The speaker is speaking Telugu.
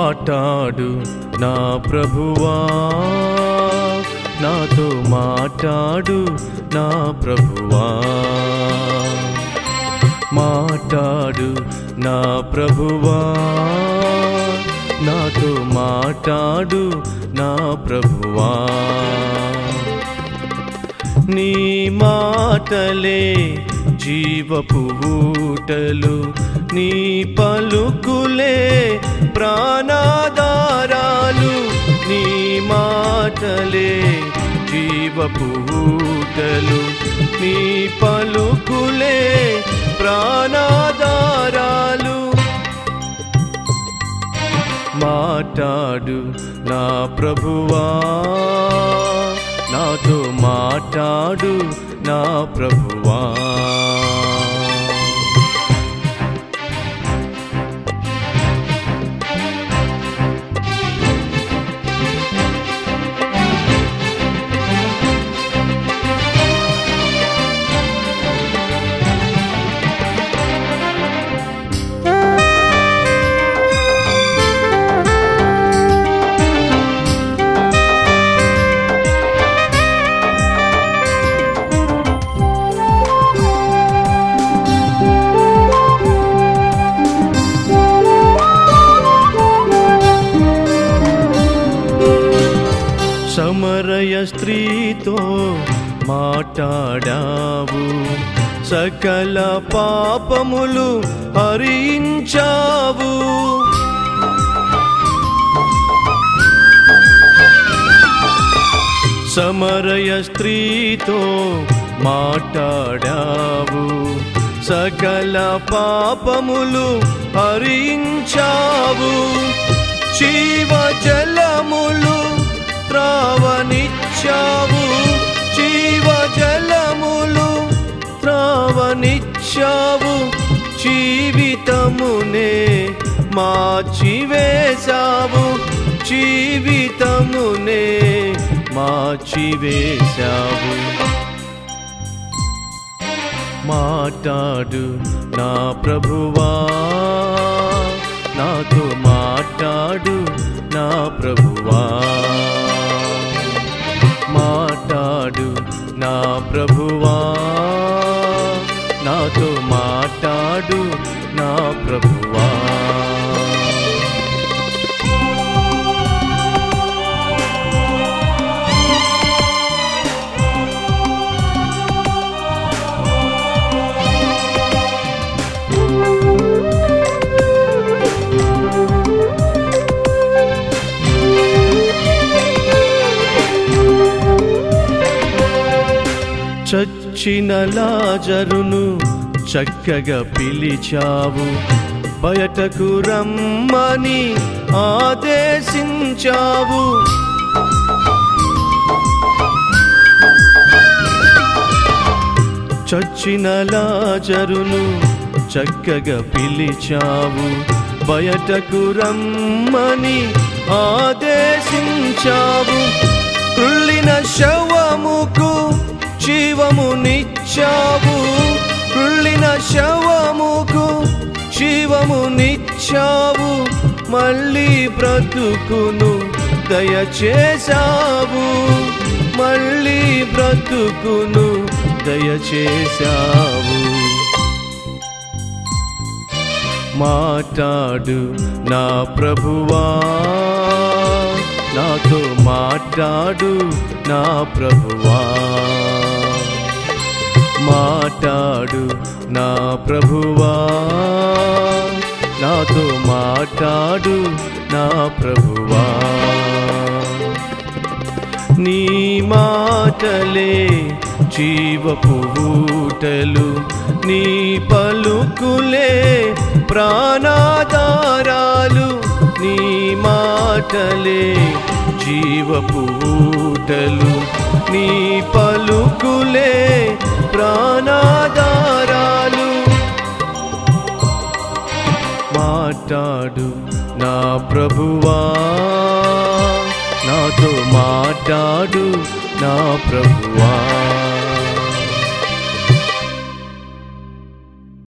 మాట్లాడు నా ప్రభువా నాతో మాట్లాడు నా ప్రభువా మాట్లాడు నా ప్రభువా నాతో మాట్లాడు నా ప్రభువా నీ మాటలే జీవపు ఊటలు నీ పలుకులే ప్రాణాధారాలు నీ మాటలే జీవపు ఊటలు నీ పలుకులే ప్రాణాధారాలు మాట్లాడు నా ప్రభువా నాతో మాట్లాడు నా ప్రభువా సమరయ స్త్రీతో మాట్లాడావు సకల పాపములు హరించావు సమరయ స్త్రీతో మాట్లాడావు సకల పాపములు హరించావు జీవ జలములు త్రావనిచ్చావు జీవ జలములు త్రావనిచ్చావు జీవితమునే మార్చివేశావు జీవితమునే మార్చివేశావు మాట్లాడు నా ప్రభువా నాతో మాట్లాడు నా ప్రభువా మాట్లాడు నా ప్రభువా నాతో మాట్లాడు నా ప్రభువా చచ్చిన లాజరును చక్కగా పిలిచావు బయటకు రమ్మని ఆదేశించావు చచ్చిన లాజరును చక్కగా పిలిచావు బయటకు రమ్మని ఆదేశించావు కృళ్ళిన శవముకు జీవమునిచ్చావు కృళ్ళిన శవముకు జీవమునిచ్చావు మళ్ళీ బ్రతుకును దయచేశావు మళ్ళీ బ్రతుకును దయచేశావు మాట్లాడు నా ప్రభువా నాతో మాట్లాడు నా ప్రభువా మాట్లాడు నా ప్రభువా నాతో మాట్లాడు నా ప్రభువా నీ మాటలే జీవపు ఊటలు నీ పలుకులే ప్రాణాధారాలు నీ మాటలే జీవపు ఊటలు నీ పలుకులే ప్రాణాధారాలు మాట్లాడు నా ప్రభువా నాతో మాట్లాడు నా ప్రభువా